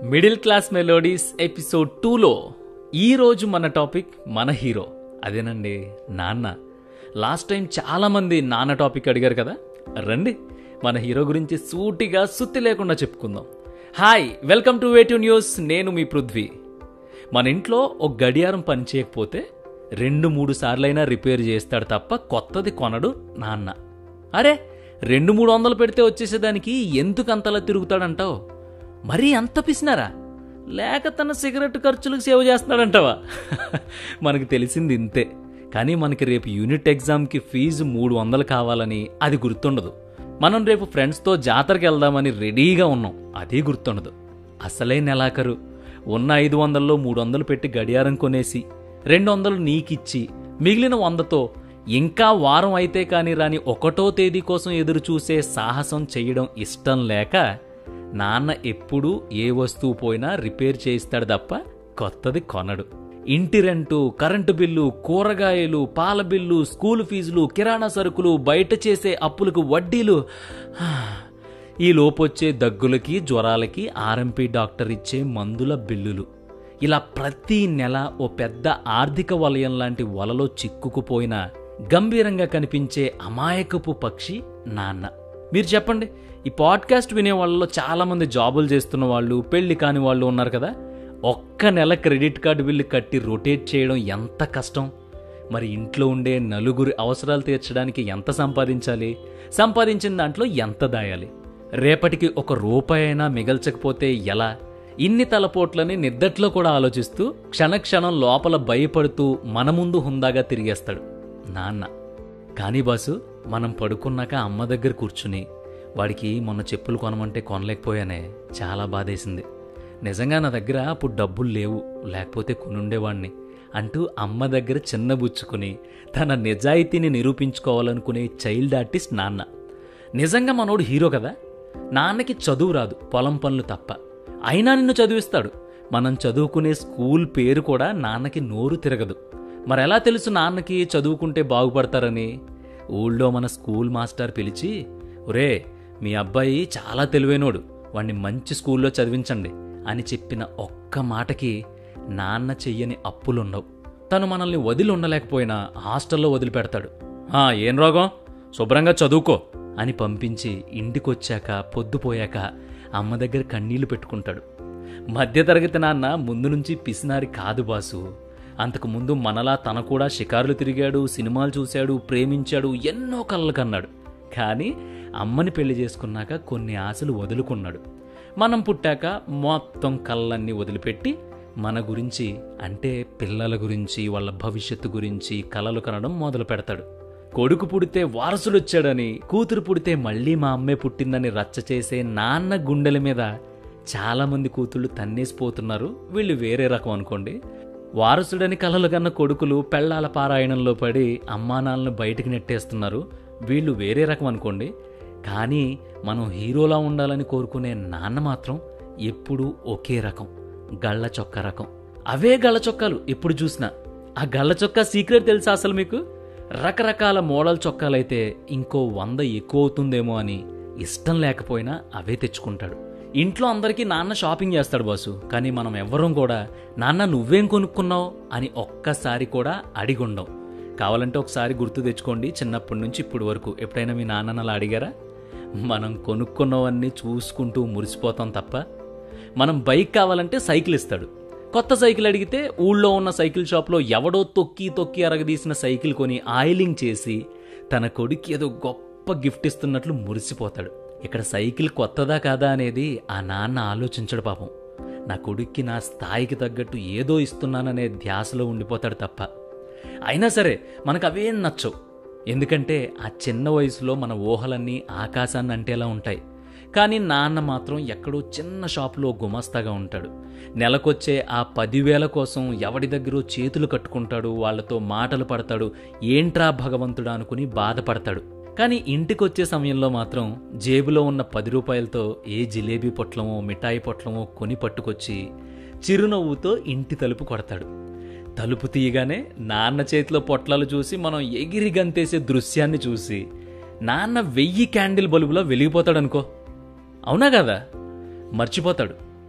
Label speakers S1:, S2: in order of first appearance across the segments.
S1: Middle Class melodies episode టూలో ఈరోజు మన టాపిక్ మన హీరో అదేనండి నాన్న లాస్ట్ టైం చాలామంది నాన్న టాపిక్ అడిగారు కదా రండి మన హీరో గురించి సూటిగా సుత్తి లేకుండా చెప్పుకుందాం hi welcome to Way to News నేను మీ పృథ్వీ మన ఇంట్లో ఒక గడియారం పనిచేయకపోతే రెండు మూడు సార్లైనా రిపేర్ చేస్తాడు తప్ప కొత్తది కొనడు నాన్న అరే రెండు మూడు వందలు పెడితే వచ్చేసేదానికి ఎందుకు అంతలా తిరుగుతాడంటావు మరీ అంత పిసినారా లేక తన సిగరెట్ ఖర్చులకు సేవ్ చేస్తున్నాడంటావా మనకు తెలిసింది ఇంతే కానీ మనకి రేపు యూనిట్ ఎగ్జామ్కి ఫీజు మూడు వందలు కావాలని అది గుర్తుండదు మనం రేపు ఫ్రెండ్స్తో జాతరకి వెళ్దామని రెడీగా ఉన్నాం అది గుర్తుండదు అసలే నెలాఖరు ఉన్న ఐదు వందల్లో మూడు వందలు పెట్టి గడియారం కొనేసి రెండు వందలు నీకిచ్చి మిగిలిన వందతో ఇంకా వారం అయితే కాని రాని ఒకటో తేదీ కోసం ఎదురు చూసే సాహసం చెయ్యడం ఇష్టం లేక నాన్న ఎప్పుడూ ఏ వస్తువు పోయినా రిపేర్ చేయిస్తాడు తప్ప కొత్తది కొనడు ఇంటి రెంటు కరెంటు బిల్లు కూరగాయలు పాల బిల్లు స్కూల్ ఫీజులు కిరాణా సరుకులు బయట చేసే అప్పులకు వడ్డీలు ఈ లోపొచ్చే దగ్గులకి జ్వరాలకి ఆర్ఎంపీ డాక్టర్ ఇచ్చే మందుల బిల్లులు ఇలా ప్రతి నెల ఓ పెద్ద ఆర్థిక వలయం లాంటి వలలో చిక్కుకుపోయిన గంభీరంగా కనిపించే అమాయకపు పక్షి నాన్న మీరు చెప్పండి ఈ పాడ్కాస్ట్ వినే వాళ్ళలో చాలామంది జాబులు చేస్తున్న వాళ్ళు పెళ్లి కాని వాళ్ళు ఉన్నారు కదా ఒక్క నెల క్రెడిట్ కార్డు బిల్లు కట్టి రొటేట్ చేయడం ఎంత కష్టం మరి ఇంట్లో ఉండే నలుగురి అవసరాలు తీర్చడానికి ఎంత సంపాదించాలి సంపాదించిన దాంట్లో ఎంత దాయాలి రేపటికి ఒక రూపాయి అయినా మిగల్చకపోతే ఎలా ఇన్ని తలపోట్లని నిద్దట్లో కూడా ఆలోచిస్తూ క్షణక్షణం లోపల భయపడుతూ మన ముందు హుందాగా తిరిగేస్తాడు నాన్న కానీ బాసు మనం పడుకున్నాక అమ్మ దగ్గర కూర్చుని వాడికి మొన్న చెప్పులు కొనమంటే కొనలేకపోయానే చాలా బాధేసింది నిజంగా నా దగ్గర అప్పుడు డబ్బులు లేవు లేకపోతే కొనుండేవాణ్ణి అంటూ అమ్మ దగ్గర చిన్నబుచ్చుకుని తన నిజాయితీని నిరూపించుకోవాలనుకునే చైల్డ్ ఆర్టిస్ట్ నాన్న నిజంగా మనోడు హీరో కదా నాన్నకి చదువు రాదు పొలం పనులు తప్ప అయినా నిన్ను చదివిస్తాడు మనం చదువుకునే స్కూల్ పేరు కూడా నాన్నకి నోరు తిరగదు మరెలా తెలుసు నాన్నకి చదువుకుంటే బాగుపడతారని ఊళ్ళో మన స్కూల్ మాస్టర్ పిలిచి ఒరే మీ అబ్బాయి చాలా తెలివైనోడు వాణ్ణి మంచి స్కూల్లో చదివించండి అని చెప్పిన ఒక్క మాటకి నాన్న చెయ్యని అప్పులుండవు తను మనల్ని వదిలి ఉండలేకపోయినా హాస్టల్లో వదిలిపెడతాడు "ఆ, ఏం రోగం శుభ్రంగా చదువుకో అని పంపించి ఇంటికొచ్చాక పొద్దుపోయాక అమ్మ దగ్గర కన్నీళ్లు పెట్టుకుంటాడు మధ్యతరగతి నాన్న ముందు నుంచి పిసినారి కాదు బాసు అంతకు ముందు మనలా తన కూడా షికారులు తిరిగాడు సినిమాలు చూశాడు ప్రేమించాడు ఎన్నో కళ్ళలు కన్నాడు కానీ అమ్మని పెళ్లి చేసుకున్నాక కొన్ని ఆశలు వదులుకున్నాడు మనం పుట్టాక మొత్తం కళ్ళన్నీ వదిలిపెట్టి మన గురించి అంటే పిల్లల గురించి వాళ్ళ భవిష్యత్తు గురించి కలలు కనడం మొదలు పెడతాడు కొడుకు పుడితే వారసుడు వచ్చాడని కూతురు పుడితే మళ్ళీ మా అమ్మే పుట్టిందని రచ్చ చేసే నాన్న గుండెల మీద చాలామంది కూతుళ్ళు తన్నేసిపోతున్నారు వీళ్ళు వేరే రకం అనుకోండి వారసుడని కలలు కన్న కొడుకులు పెళ్లాల పారాయణంలో పడి అమ్మానాలను బయటికి నెట్టేస్తున్నారు వీళ్ళు వేరే రకం అనుకోండి కానీ మనం హీరోలా ఉండాలని కోరుకునే నాన్న మాత్రం ఎప్పుడూ ఒకే రకం గళ్ళ చొక్క రకం అవే గళ్ళ చొక్కాలు ఎప్పుడు చూసినా ఆ గళ్ళ చొక్కా సీక్రెట్ తెలుసా అసలు మీకు రకరకాల మోడల్ చొక్కాలైతే ఇంకో వంద ఎక్కువ అవుతుందేమో అని ఇష్టం లేకపోయినా అవే తెచ్చుకుంటాడు ఇంట్లో అందరికీ నాన్న షాపింగ్ చేస్తాడు బాసు కానీ మనం ఎవ్వరం కూడా నాన్న నువ్వేం కొనుక్కున్నావు అని ఒక్కసారి కూడా అడిగుండం కావాలంటే ఒకసారి గుర్తు తెచ్చుకోండి చిన్నప్పటి నుంచి ఇప్పుడు వరకు ఎప్పుడైనా మీ నాన్నని అలా అడిగారా మనం కొనుక్కున్నవన్నీ చూసుకుంటూ మురిసిపోతాం తప్ప మనం బైక్ కావాలంటే సైకిల్ ఇస్తాడు కొత్త సైకిల్ అడిగితే ఊళ్ళో ఉన్న సైకిల్ షాప్లో ఎవడో తొక్కి తొక్కి అరగదీసిన సైకిల్ కొని ఆయిలింగ్ చేసి తన కొడుక్కి ఏదో గొప్ప గిఫ్ట్ ఇస్తున్నట్లు మురిసిపోతాడు ఇక్కడ సైకిల్ కొత్తదా కాదా అనేది ఆ నాన్న ఆలోచించడు పాపం నా కొడుక్కి నా స్థాయికి తగ్గట్టు ఏదో ఇస్తున్నాననే ధ్యాసలో ఉండిపోతాడు తప్ప అయినా సరే మనకు అవేం నచ్చవు ఎందుకంటే ఆ చిన్న వయసులో మన ఊహలన్నీ ఆకాశాన్ని అంటేలా ఉంటాయి కానీ నాన్న మాత్రం ఎక్కడో చిన్న షాపులో గుమస్తాగా ఉంటాడు నెలకొచ్చే ఆ పదివేల కోసం ఎవడి దగ్గర చేతులు కట్టుకుంటాడు వాళ్ళతో మాటలు పడతాడు ఏంట్రా భగవంతుడా అనుకుని బాధపడతాడు కానీ ఇంటికొచ్చే సమయంలో మాత్రం జేబులో ఉన్న పది రూపాయలతో ఏ జిలేబీ పొట్లమో మిఠాయి పొట్లమో కొని పట్టుకొచ్చి చిరునవ్వుతో ఇంటి తలుపు కొడతాడు తలుపు తీయగానే నాన్న చేతిలో పొట్లాలు చూసి మనం ఎగిరి గంతేసే దృశ్యాన్ని చూసి నాన్న వెయ్యి క్యాండిల్ బల్బులో వెలిగిపోతాడనుకో అవునా కదా మర్చిపోతాడు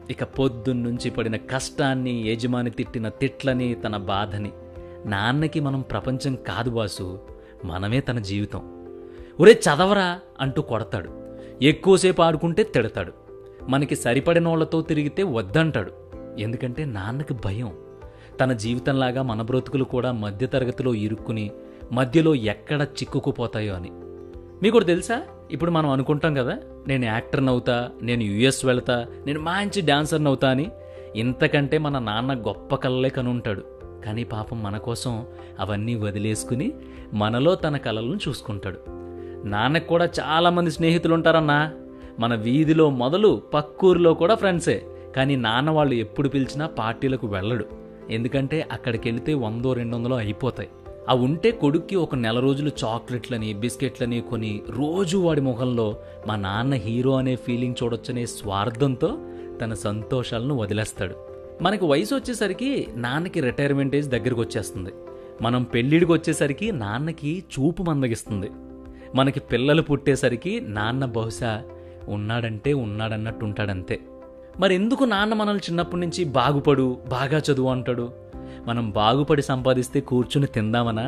S1: ఇక పొద్దున్నుంచి పడిన కష్టాన్ని యజమాని తిట్టిన తిట్లని తన బాధని నాన్నకి మనం ప్రపంచం కాదు బాసు మనమే తన జీవితం ఒరే చదవరా అంటూ కొడతాడు ఎక్కువసేపు ఆడుకుంటే తిడతాడు మనకి సరిపడిన వాళ్ళతో తిరిగితే వద్దంటాడు ఎందుకంటే నాన్నకి భయం తన జీవితంలాగా మన బ్రతుకులు కూడా మధ్యతరగతిలో ఇరుక్కుని మధ్యలో ఎక్కడ చిక్కుకుపోతాయో అని మీకు కూడా తెలుసా ఇప్పుడు మనం అనుకుంటాం కదా నేను యాక్టర్ని అవుతా నేను యుఎస్ వెళ్తా నేను మంచి డాన్సర్ని అవుతా అని ఇంతకంటే మన నాన్న గొప్ప కలలే కనుంటాడు కానీ పాపం మన కోసం అవన్నీ వదిలేసుకుని మనలో తన కలలను చూసుకుంటాడు నాన్నకు కూడా చాలామంది స్నేహితులు ఉంటారన్నా మన వీధిలో మొదలు పక్కూరిలో కూడా ఫ్రెండ్సే కానీ నాన్న వాళ్ళు ఎప్పుడు పిలిచినా పార్టీలకు వెళ్ళడు ఎందుకంటే అక్కడికి వెళితే వందో రెండు వందలో అయిపోతాయి ఆ ఉంటే కొడుక్కి ఒక నెల రోజులు చాక్లెట్లని బిస్కెట్లని కొని రోజు వాడి ముఖంలో మా నాన్న హీరో అనే ఫీలింగ్ చూడొచ్చనే స్వార్థంతో తన సంతోషాలను వదిలేస్తాడు మనకి వయసు వచ్చేసరికి నాన్నకి రిటైర్మెంట్ ఏజ్ దగ్గరకు వచ్చేస్తుంది మనం పెళ్ళిడికి వచ్చేసరికి నాన్నకి చూపు మందగిస్తుంది మనకి పిల్లలు పుట్టేసరికి నాన్న బహుశా ఉన్నాడంటే ఉన్నాడన్నట్టు ఉంటాడంతే మరి ఎందుకు నాన్న మనల్ని చిన్నప్పటి నుంచి బాగుపడు బాగా చదువు అంటాడు మనం బాగుపడి సంపాదిస్తే కూర్చుని తిందామనా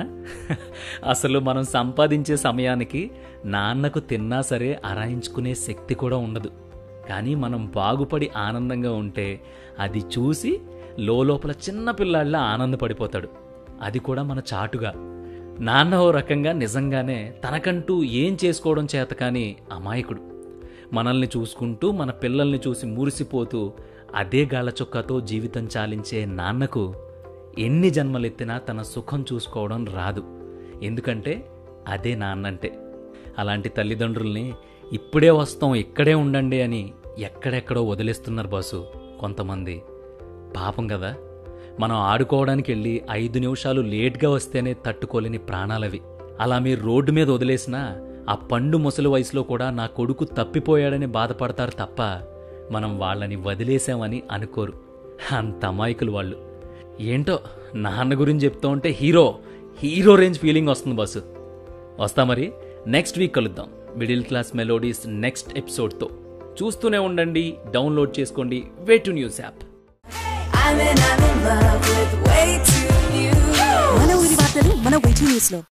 S1: అసలు మనం సంపాదించే సమయానికి నాన్నకు తిన్నా సరే అరాయించుకునే శక్తి కూడా ఉండదు కానీ మనం బాగుపడి ఆనందంగా ఉంటే అది చూసి లోపల చిన్న పిల్లాళ్ళ ఆనందపడిపోతాడు అది కూడా మన చాటుగా నాన్న ఓ రకంగా నిజంగానే తనకంటూ ఏం చేసుకోవడం చేత కానీ అమాయకుడు మనల్ని చూసుకుంటూ మన పిల్లల్ని చూసి మురిసిపోతూ అదే గాళ్ళ చొక్కాతో జీవితం చాలించే నాన్నకు ఎన్ని జన్మలెత్తినా తన సుఖం చూసుకోవడం రాదు ఎందుకంటే అదే నాన్నంటే అలాంటి తల్లిదండ్రుల్ని ఇప్పుడే వస్తాం ఇక్కడే ఉండండి అని ఎక్కడెక్కడో వదిలేస్తున్నారు బాసు కొంతమంది పాపం కదా మనం ఆడుకోవడానికి వెళ్ళి ఐదు నిమిషాలు లేట్గా వస్తేనే తట్టుకోలేని ప్రాణాలవి అలా మీరు రోడ్డు మీద వదిలేసినా ఆ పండు ముసలి వయసులో కూడా నా కొడుకు తప్పిపోయాడని బాధపడతారు తప్ప మనం వాళ్ళని వదిలేసామని అనుకోరు అంత అమాయకులు వాళ్ళు ఏంటో నాన్న గురించి చెప్తూ ఉంటే హీరో హీరో రేంజ్ ఫీలింగ్ వస్తుంది బస్సు వస్తా మరి నెక్స్ట్ వీక్ కలుద్దాం మిడిల్ క్లాస్ మెలోడీస్ నెక్స్ట్ ఎపిసోడ్తో చూస్తూనే ఉండండి డౌన్లోడ్ చేసుకోండి Way to News app
S2: I'm in, I'm in love with way too new.
S3: మన ఊరి వార్తలు మన వెయిటింగ్ న్యూస్ లో